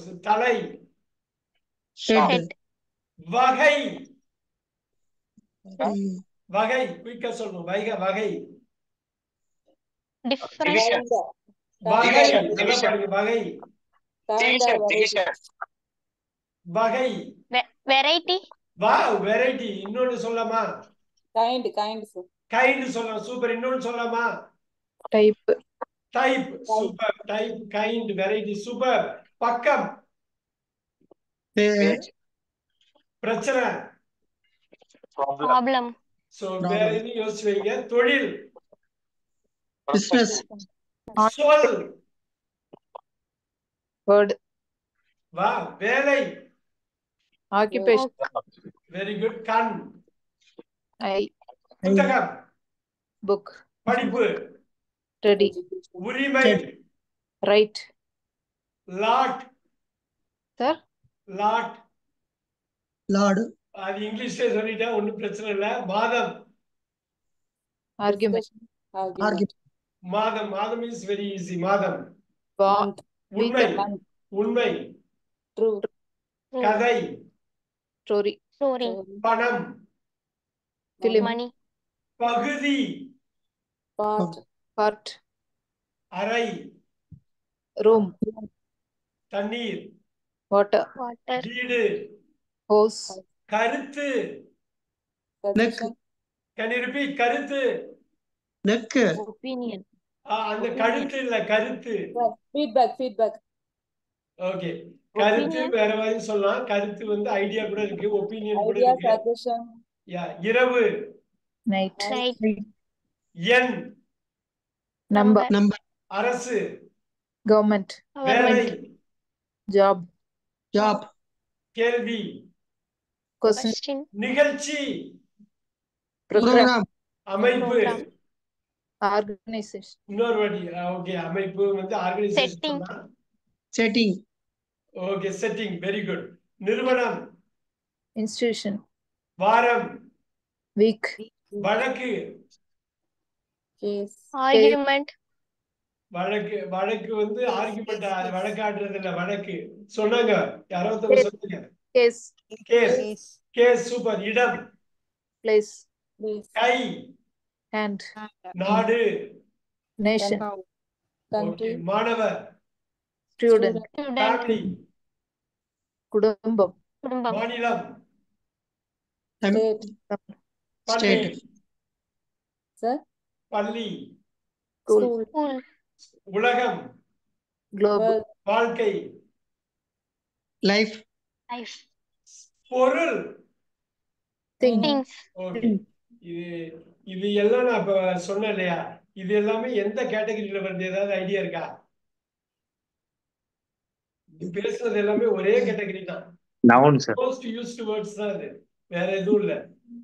தலை Head. வகை வகை குயிக்கா சொல்லணும் வைக வகை Different. வகை Division, நல்லா division. பாருங்க வகை வகை Ve- Variety. வா வெரைட்டி இன்னொன்னு சொல்லலாமா கைண்ட் கைண்ட் சார் கைண்ட் சொல்லலாம் சூப்பர் இன்னொன்னு சொல்லலாமா type type super type kind variety super பக்கம் Page. பிரச்சனை Problem. Problem. சோ வேற எதுவும் யோசிச்சு வைங்க தொழில் Business. சொல் வேர்ட் வா வேலை ஆக்குபேஷன் வெரி குட் கண் ஐ புத்தகம் புக் படிப்பு ரெடி உரிமை right lot sir lot lord அது இங்கிலீஷ்ல சொல்லிட்டேன் ஒண்ணும் பிரச்சனை இல்ல மாதம் ஆர்குமெண்ட் ஆர்குமெண்ட் மாதம் மாதம் இஸ் வெரி ஈஸி மாதம் வா உண்மை Month. உண்மை ட்ரூ கதை ஸ்டோரி Story. பணம் ஃபிலிம் Money. பகுதி பார்ட் பார்ட் அறை ரூம் தண்ணீர் வாட்டர் Water. வீடு ஹோஸ் கருத்து நெக் can you repeat கருத்து நெக்கு ஒப்பீனியன் ஆ, அந்த கழுத்து இல்ல கருத்து ஃபீட்பேக் ஃபீட்பேக் ஓகே கருத்து Opinion. வேற மாதிரி சொல்லலாம் கருத்து வந்து ஐடியா கூட இருக்கு ஒப்பீனியன் கூட ஐடியா இருக்கு சஜஷன் யா இரவு நைட் Night. எண் நம்பர் நம்பர் அரசு கவர்மெண்ட் வேலை Government. ஜாப் ஜாப் கேள்வி கொஸ்டின் Question. நிகழ்ச்சி ப்ரோக்ராம் ப்ரோக்ராம் அமைப்பு Program. ஆர்கனைசேஷன் இன்னொரு வாட்டி ஓகே அமைப்பு வந்து Setting. Organisation setting okay setting very good நிறுவனம் இன்ஸ்டிடியூஷன் வாரம் வீக் வழக்கு கேஸ் Argument. வழக்கு வழக்கு வந்து ஆர்குமெண்ட் வழக்காடுறது இல்ல வழக்கு சொன்னாங்க யாரோ ஒருத்தவங்க சொன்னாங்க கேஸ் கேஸ் கேஸ் சூப்பர் இடம் பிளேஸ் ப்ளீஸ் கை ஹேண்ட் நாடு நேஷன் கண்ட்ரி Okay, மாணவர் ஸ்டூடெண்ட் Student. ஃபேமிலி குடும்பம் குடும்பம். மாநிலம் ஸ்டேட் பள்ளி State. சார் பள்ளி ஸ்கூல் ஸ்கூல் School. உலகம் குளோப் வாழ்க்கை லைஃப் Life. பொருள் திங் Things. ஓகே இது இது எல்லாம் நான் இப்ப சொன்னேன் இல்லையா இது எல்லாமே எந்த கேட்டகரியில வருது ஏதாவது ஐடியா இருக்கா இது பேசுறது எல்லாமே ஒரே கேட்டகரி தான் Noun, sir. Most used words தான் இது வேற எதுவும் இல்ல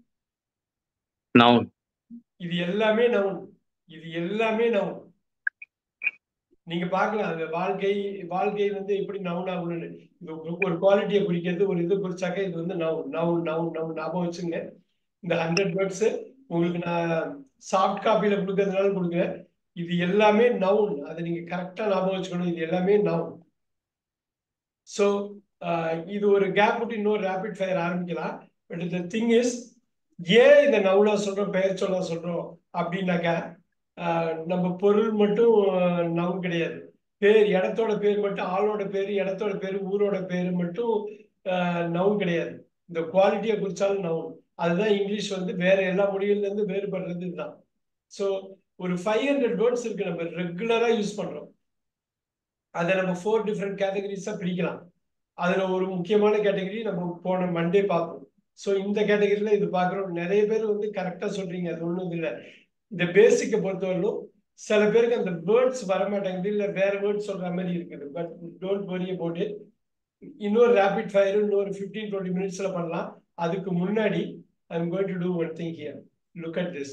Noun. இது எல்லாமே நவுன் இது எல்லாமே நவுன் நீங்க பார்க்கலாம் அந்த வாழ்க்கை வாழ்க்கை வந்து எப்படி நவுன் ஆகணும்னு இது ஒரு- ஒரு குவாலிட்டியை குறிக்கிறது ஒரு இது குறிச்சாக்க இது வந்து நவுன் நவுன் நவுன் நவுன் ஞாபகம் வச்சுங்க இந்த ஹண்ட்ரட் வேர்ட்ஸ் உங்களுக்கு நான் சாஃப்ட் காப்பியில கொடுக்கறதுனால கொடுக்குறேன் இது எல்லாமே நவுன் அதை நீங்க கரெக்டா ஞாபகம் வச்சுக்கணும் இது எல்லாமே நவுன் ஸோ இது ஒரு கேப் விட்டு இன்னொரு ரேபிட் ஃபயர் ஆரம்பிக்கலாம் பட் த திங் இஸ் ஏன் இந்த நவுனா சொல்றோம் பெயர் சொல்ல சொல்றோம் அப்படின்னாக்கா ஆஹ் நம்ம பொருள் மட்டும் நவுன் கிடையாது பேர் இடத்தோட பேர் மட்டும் ஆளோட பேர் இடத்தோட பேர் ஊரோட பேர் மட்டும் நவுன் கிடையாது இந்த குவாலிட்டியை குறிச்சாலும் நவுன் அதுதான் இங்கிலீஷ் வந்து வேற எல்லா மொழிகள்ல இருந்து வேறுபடுறது இதுதான் ஸோ ஒரு ஃபைவ் ஹண்ட்ரட் வேர்ட்ஸ் இருக்கு நம்ம ரெகுலரா யூஸ் பண்றோம் அதை நம்ம ஃபோர் டிஃப்ரெண்ட் கேட்டகரிஸா பிரிக்கலாம் அதுல ஒரு முக்கியமான கேட்டகரி நம்ம போன மண்டே பார்த்தோம் ஸோ இந்த கேட்டகரியில இது பார்க்குறோம் நிறைய பேர் வந்து கரெக்டா சொல்றீங்க அது ஒன்றும் இல்லை இந்த பேசிக்கை பொறுத்தவரையிலும் சில பேருக்கு அந்த வேர்ட்ஸ் வர மாட்டேங்குது இல்லை வேற வேர்ட்ஸ் சொல்ற மாதிரி இருக்குது but don't worry about it இன்னொரு ரேபிட் ஃபயர் இன்னொரு ஃபிஃப்டீன் டுவெண்ட்டி மினிட்ஸ்ல பண்ணலாம் அதுக்கு முன்னாடி I am going to do one thing here look at this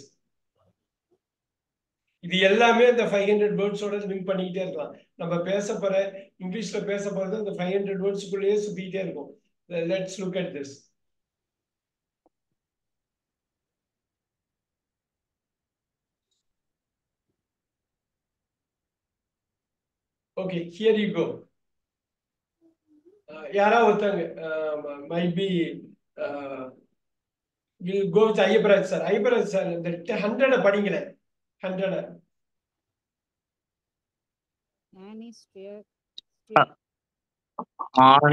இது எல்லாமே இந்த ஃபைவ் ஹண்ட்ரட் வேர்ட்ஸோட லிங்க் பண்ணிக்கிட்டே இருக்கலாம் நம்ம பேச போற இங்கிலீஷ்ல பேச போறது இந்த ஃபைவ் ஹண்ட்ரட் வேர்ட்ஸுக்குள்ளேயே சுத்திக்கிட்டே இருக்கும் let's look at this Okay, here you go. யாராவது ஒருத்தங்க might be will go with Ayyapparaj sir Ayyapparaj sir இந்த ஹண்ட்ரட படிங்களேன் hundred Anne is fair. on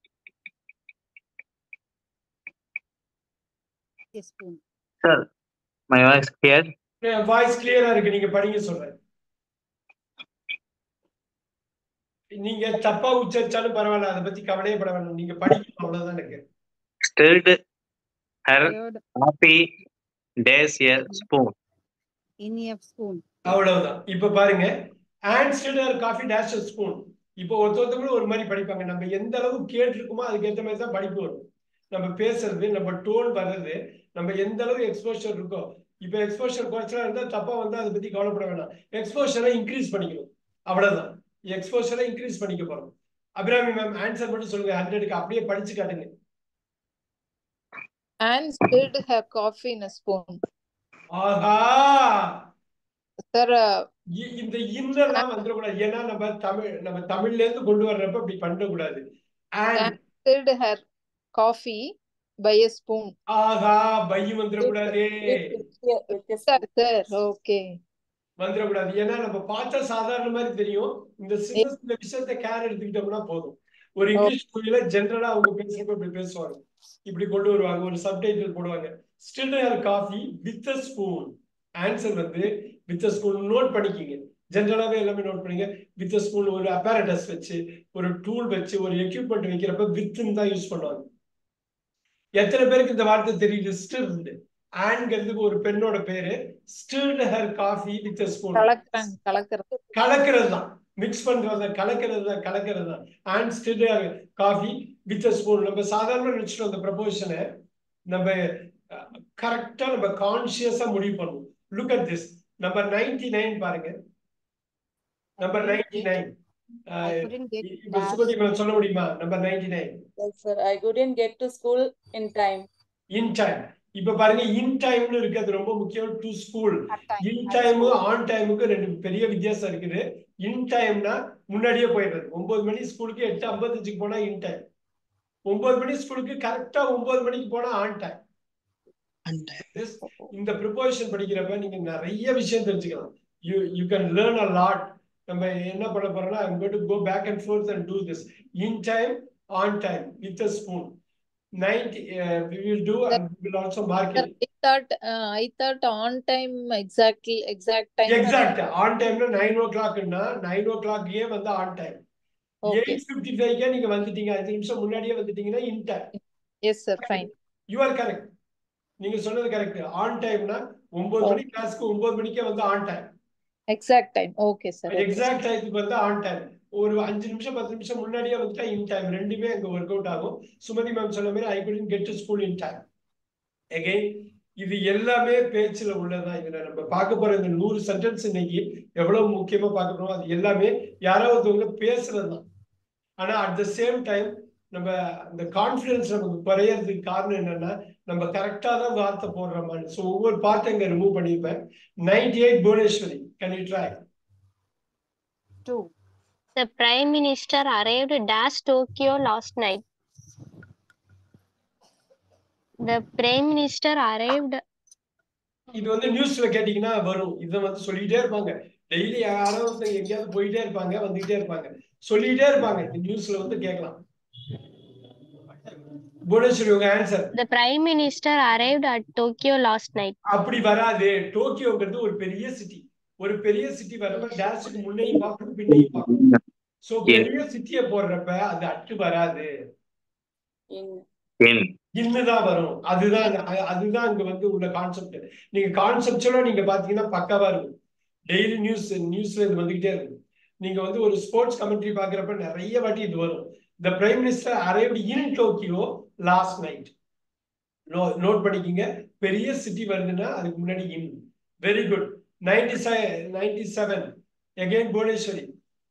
A spoon. sir my voice clear voice கிளியரா இருக்கு நீங்க படிங்க சொல்றேன் நீங்க தப்பா உச்சரிச்சாலும் பரவாயில்ல அதை பத்தி கவலையே பட வேண்டாம் நீங்க படிக்கணும் அவ்வளவுதான் எனக்கு stirred her Third coffee dash a spoon in a spoon. அவ்வளவுதான் இப்ப பாருங்க ஆன்ஸ்டர் காஃபி டேஷ் ஸ்பூன் இப்போ ஒருத்தவங்களும் ஒரு மாதிரி படிப்பாங்க நம்ம எந்த அளவு கேட்டிருக்கோமோ அதுக்கு ஏற்ற மாதிரி தான் படிப்பு வரும் நம்ம பேசுறது நம்ம டோன் வர்றது நம்ம எந்த அளவு எக்ஸ்போஷர் இருக்கோ இப்போ எக்ஸ்போஷர் குறைச்சலா இருந்தா தப்பா வந்து அதை பத்தி கவலைப்பட வேணாம் எக்ஸ்போஷரை இன்க்ரீஸ் பண்ணிக்கணும் அவ்வளவுதான் எக்ஸ்போஷரை இன்க்ரீஸ் பண்ணிக்க போறோம் அபிராமி மேம் ஆன்சர் மட்டும் சொல்லுங்க ஹண்ட்ரடுக்கு அப்படியே படிச்சு காட்டுங்க Anne spilled her coffee in a spoon. Aha Sir, uh, இ- இந்த இன்னெல்லாம் வந்துடக்கூடாது ஏன்னா நம்ம தமிழ் நம்ம தமிழ்ல இருந்து கொண்டு வர்றப்ப அப்படி பண்ணக்கூடாது and spilled her coffee by a spoon. ஆஹா பையும் வந்துடக்கூடாது With- with a Sir, spoon. sir, okay. வந்துடக்கூடாது ஏன்னா நம்ம பார்த்தா சாதாரண மாதிரி தெரியும் இந்த சின்ன சின்ன விஷயத்த கேர் எடுத்துக்கிட்டோம்னா போதும் ஒரு இங்கிலீஷ் மொழியில ஜென்ரலா அவங்க பேசுறப்ப இப்படி பேசுவாங்க இப்படி கொண்டு வருவாங்க ஒரு சப்டைட்டில் போடுவாங்க still her coffee with a spoon answer வந்து வித் அ ஸ்பூன் நோட் பண்ணிக்கிங்க ஜென்ரலாவே எல்லாமே நோட் பண்ணிங்க வித் அ ஸ்பூன் ஒரு அப்பாரட்டஸ் வச்சு ஒரு டூல் வச்சு ஒரு எக்யூப்மெண்ட் வைக்கிறப்ப வித்துன்னு தான் யூஸ் பண்ணுவாங்க எத்தனை பேருக்கு இந்த வார்த்தை தெரியுது ஸ்டில்டு ஆண்கிறதுக்கு ஒரு பெண்ணோட பேரு stilled her coffee with spoon கலக்குறாங்க கலக்குறது கலக்கிறது தான் மிக்ஸ் பண்றது கலக்கிறது தான் கலக்கிறது தான் and still coffee with spoon நம்ம சாதாரண நினைச்சிட்டோம் அந்த ப்ரப்போஷனை நம்ம கரெக்டா நம்ம கான்சியஸா முடிவு பண்ணுவோம் look at this number ninety nine பாருங்க number ninety nine I couldn't get இப்ப dash. சுகதி மேம் சொல்ல முடியுமா number ninety nine Yes, sir. I couldn't get to school in time. In time இப்ப பாருங்க இன் டைம்னு இருக்கு அது ரொம்ப முக்கியம் to school At time. In At time school. On டைமுக்கு ரெண்டு பெரிய வித்தியாசம் இருக்குது இன் டைம்னா முன்னாடியே போயிடுறது ஒன்பது மணி ஸ்கூலுக்கு எட்டு ஐம்பத்தஞ்சுக்கு போனா இன் டைம் ஒன்பது மணி ஸ்கூலுக்கு கரெக்டா ஒன்பது மணிக்கு போனா ஆன் டைம் And இந்த ப்ரிப்போசிஷன் படிக்கிறப்ப நீங்க நிறைய விஷயம் தெரிஞ்சுக்கலாம் you you can learn a lot நம்ம என்ன பண்ண போறோம்னா I'm got to go back and forth and do this in time on time with a spoon ninety we will do and we will also mark Sir, it I thought, uh, I thought on time exactly, exact time. Exact on டைம்ல nine ஓ கிளாக்னா nine ஓ கிளாக்கே வந்து on time Okay, eight fifty ஃபைவ்க்கே நீங்க வந்துட்டீங்க அஞ்சு நிமிஷம் முன்னாடியே வந்துட்டீங்கன்னா in time yes, sir, fine. You are correct நீங்க சொன்னது கரெக்ட் ஆன் டைம்னா ஒன்பது மணி கிளாஸ்க்கு ஒன்பது மணிக்கே வந்து on time Exact time, okay, sir. okay, sir. Exact டைத்துக்கு வந்து ஆன் டைம் ஒரு அஞ்சு நிமிஷம் பத்து நிமிஷம் முன்னாடியே வந்துட்டா இன் டைம் ரெண்டுமே அங்க ஒர்க் அவுட் ஆகும் சுமதி மேம் சொன்ன மாதிரி I couldn't get to school in time again இது எல்லாமே பேச்சுல உள்ளதுதான் இதுல நம்ம பார்க்க போற இந்த நூறு சென்டென்ஸ் இன்னைக்கு எவ்வளவு முக்கியமா பார்க்க போறோம் அது எல்லாமே யாராவது ஒருத்தவங்க பேசுறது தான் ஆனா அட் த சேம் டைம் நம்ம அந்த கான்ஃபிடன்ஸ் நமக்கு குறையறதுக்கு காரணம் என்னன்னா நம்ம கரெக்டா தான் வார்த்தை போடுற மாதிரி ஸோ ஒவ்வொரு பார்ட்டை இங்க ரிமூவ் பண்ணியிருப்பேன் ninety eight Bhuvaneshwari can you try Two. The Prime Minister arrived dash Tokyo last night. The Prime Minister arrived இது வந்து நியூஸ்ல கேட்டீங்கன்னா வரும் இதை வந்து சொல்லிட்டே இருப்பாங்க டெய்லி யாரோ ஒருத்தங்க எங்கேயாவது போயிட்டே இருப்பாங்க வந்துகிட்டே இருப்பாங்க சொல்லிட்டே இருப்பாங்க இந்த நியூஸ்ல வந்து கேட்கலாம் புவனேஸ்வரி உங்க answer the Prime Minister arrived at Tokyo last night. அப்படி வராது டோக்கியோங்கிறது ஒரு பெரிய சிட்டி ஒரு பெரிய சிட்டி வரப்ப டேஷுக்கு முன்னையும் பார்க்கணும் பின்னையும் பார்க்கணும் சோ பெரிய சிட்டியை போடுறப்ப அது அட்டு வராது In in இன்னுதான் வரும் அதுதான் அ- அதுதான் இங்க வந்து உள்ள கான்செப்ட் நீங்க கான்செப்டுவலா நீங்க பாத்தீங்கன்னா பக்காவா இருக்கும் டெய்லி நியூஸ் நியூஸ்ல இது வந்துகிட்டே இருக்கும் நீங்க வந்து ஒரு ஸ்போர்ட்ஸ் கமெண்ட்ரி பாக்குறப்ப நிறைய வாட்டி இது வரும் the prime minister arrived in Tokyo last night note பண்ணிக்கிங்க பெரிய சிட்டி வருதுன்னா அதுக்கு முன்னாடி in very good ninety ninety seven again Bhuvaneshwari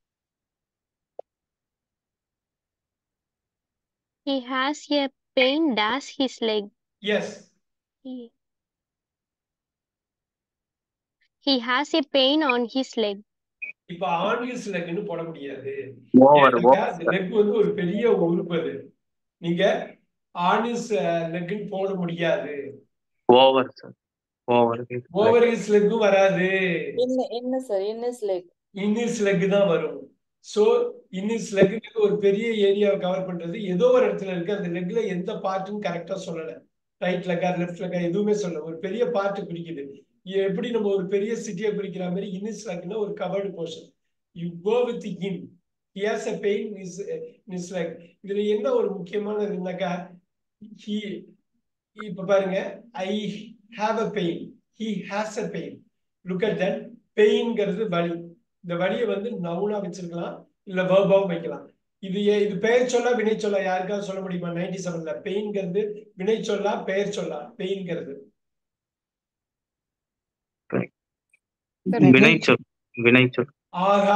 He has a pain dash his leg. Yes He, he has a pain on his leg. இப்ப ஆன்கிஸ் லெக்னு போட முடியாது over ஏன்னாக்கா அந்த லெக் வந்து ஒரு பெரிய உறுப்பு அது நீங்க ஆனிஸ் லெக்னு போட முடியாது over sir over over his லெக்கும் வராது In in sir, in his leg. In his leg தான் வரும் சோ இன்னிஸ் லெக்கு ஒரு பெரிய ஏரியாவை கவர் பண்றது ஏதோ ஒரு இடத்துல இருக்கு அந்த லெக்ல எந்த பார்ட்னு கரெக்டா சொல்லல ரைட் லெக்கா லெஃப்ட் லெக்கா எதுவுமே சொல்லல ஒரு பெரிய பார்ட் குறிக்குது எப்படி நம்ம ஒரு பெரிய சிட்டியை குறிக்கிற மாதிரி இன்னிஸ் லெக்னா ஒரு covered portion you go with in he has a pain in his, in his leg இதுல என்ன ஒரு முக்கியமான இதுனாக்கா he இப்ப பாருங்க I have a pain he has a pain look at that பெயின்ங்கிறது வலி இந்த வலியை வந்து நவுனா வச்சிருக்கலாம் இல்ல வேர்பாவும் வைக்கலாம் இது ஏ- இது பெயர் சொல்லா வினை சொல்லா யாருக்காவது சொல்ல முடியுமா நைன்டி செவன்ல பெயின்ங்கிறது வினை சொல்லா பெயர் சொல்லா பெயின்ங்கிறது வினைச்சொல் வினைச்சொல் ஆஹா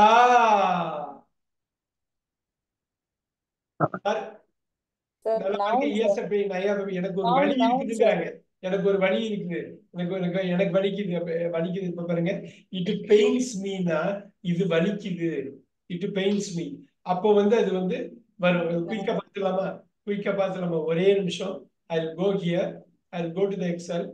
Sir, நல்லா noun, பாருங்க, yes, a pain, I have a- எனக்கு ஒரு Noun, வலி noun, இருக்குதுங்கிறாங்க எனக்கு ஒரு வலி இருக்குது எனக்கு ஒரு- எனக்கு எனக்கு வலிக்குது அப்ப வலிக்குது இப்ப பாருங்க இட் பெயின்ஸ் மீனா இது வலிக்குது இட் பெயின்ஸ் மீ அப்போ வந்து அது வந்து வரும் குயிக்கா பார்த்துலாமா குயிக்கா பார்த்துலாமா ஒரே நிமிஷம் I go here I go to the excel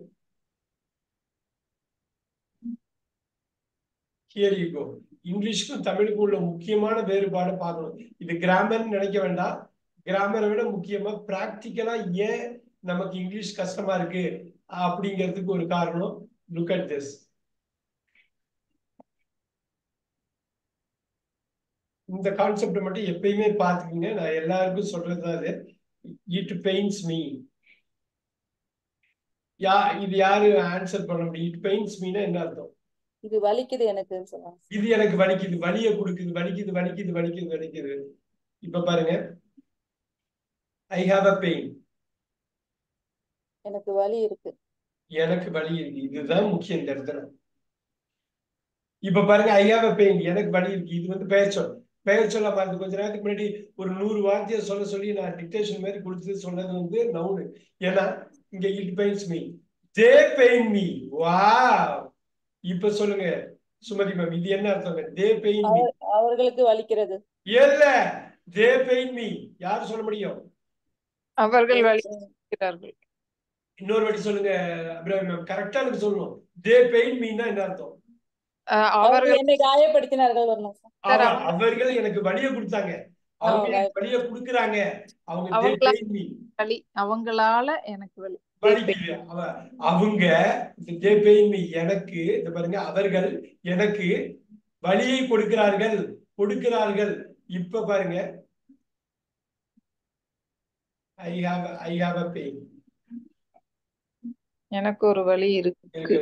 here you go இங்கிலீஷ்க்கும் தமிழுக்கும் உள்ள முக்கியமான வேறுபாடு பார்க்கணும் இது கிராமர்னு நினைக்க வேண்டாம் கிராமரை விட முக்கியமா பிராக்டிக்கலா ஏன் நமக்கு இங்கிலீஷ் கஷ்டமா இருக்கு அப்படிங்கிறதுக்கு ஒரு காரணம் லுக் அட் திஸ் இந்த கான்செப்ட் மட்டும் எப்பயுமே பாத்துக்கங்க நான் எல்லாருக்கும் சொல்றதுதான் அது இட் பெயின்ஸ் மீ யா இது யாரு ஆன்சர் பண்ண முடியும் இட் பெயின்ஸ் மீனா என்ன அர்த்தம் இது வலிக்குது எனக்கு சொல்லலாம் இது எனக்கு வலிக்குது வலிய கொடுக்குது வலிக்குது வலிக்குது வலிக்குது வலிக்குது இப்ப பாருங்க ஐ ஹாவ் அ பெயின் எனக்கு வலி இருக்கு எனக்கு வலி இருக்கு இதுதான் முக்கியம் இந்த இடத்துல இப்ப பாருங்க ஐ ஹாவ் அ பெயின் எனக்கு வலி இருக்கு இது வந்து பெயர் சொல் பெயர் சொல்ல பாருங்க கொஞ்ச நேரத்துக்கு முன்னாடி ஒரு நூறு வார்த்தையை சொல்ல சொல்லி நான் டிக்டேஷன் மாதிரி கொடுத்து சொன்னது வந்து நவுனு ஏன்னா இங்க it pains me they pain me வா இப்ப சொல்லுங்க சுமதி மேம் இது என்ன அர்த்தம் தே பெயின் மீ அவர்- அவர்களுக்கு வலிக்கிறது இல்ல தே பெயின் மீ யார் சொல்ல முடியும் அவர்கள் வலிக்கிறார்கள் இன்னொரு வாட்டி சொல்லுங்க அபிராமி மேம் கரெக்டா எனக்கு சொல்லணும் தே பெயின் மீன்னா என்ன அர்த்தம் அஹ் அவர்கள் அவர்கள் என்னை காயப்படுத்தினார்கள் வரணும் sir. அவ- அவர்கள் எனக்கு வலிய கொடுத்தாங்க அவங்க அவங்க- எனக்கு வலிய கொடுக்குறாங்க அவங்க they அவங்கள- pain me. வலி அவங்களால எனக்கு வலி வலிக்குது அவ அவங்க they pain me. எனக்கு இந்த பாருங்க அவர்கள் எனக்கு வலியை கொடுக்கிறார்கள் கொடுக்கிறார்கள் இப்ப பாருங்க I have I have a pain எனக்கு ஒரு வலி இருக்கு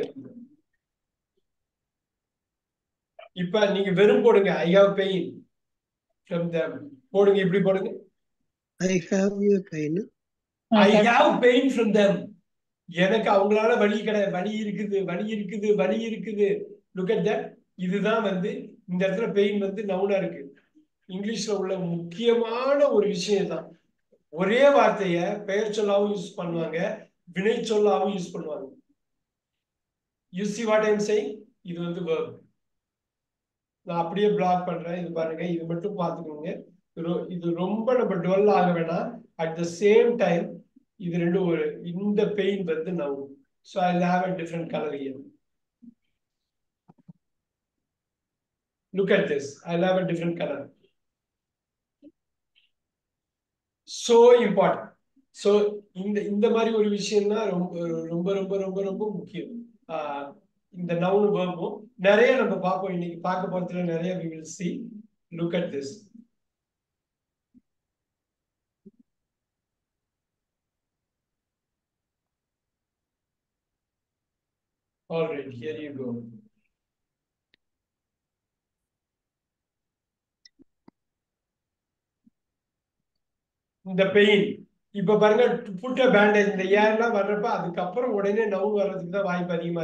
இப்ப நீங்க வெறும் போடுங்க I have pain from them போடுங்க இப்படி போடுங்க I have a pain. I have pain from them எனக்கு அவங்களால வலி கிடையாது வலி இருக்குது வலி இருக்குது வலி இருக்குது லுக் அட் தட் இதுதான் வந்து இந்த இடத்துல பெயின் வந்து நவுனா இருக்கு இங்கிலீஷ்ல உள்ள முக்கியமான ஒரு விஷயம் தான் ஒரே வார்த்தைய பெயர் சொல்லாவும் யூஸ் பண்ணுவாங்க வினை சொல்லாவும் யூஸ் பண்ணுவாங்க you see what I'm saying இது வந்து verb நான் அப்படியே பிளாக் பண்றேன் இது பாருங்க இது மட்டும் பார்த்துக்கோங்க ரொ- இது ரொம்ப நம்ம டுவெல் ஆக வேணாம் அட் த சேம் டைம் இது ரெண்டும் ஒரு இந்த பெயின் வந்து noun so I have a different colour year look at this I have a different colour so important so இந்த இந்த மாதிரி ஒரு விஷயம் தான் ரொம்ப ரொம்ப ரொம்ப ரொம்ப ரொம்ப முக்கியம் ஆஹ் இந்த நவுன் வேர்பும் நிறைய நம்ம பார்ப்போம் இன்னைக்கு பார்க்க போறதுல நிறைய we will see look at this all right here you go இந்த பெயின் இப்ப பாருங்க புட்ட பேண்டேஜ் இந்த ஏர்லாம் வர்றப்ப அதுக்கப்புறம் உடனே நவு வர்றதுக்கு தான் வாய்ப்பு அதிகமா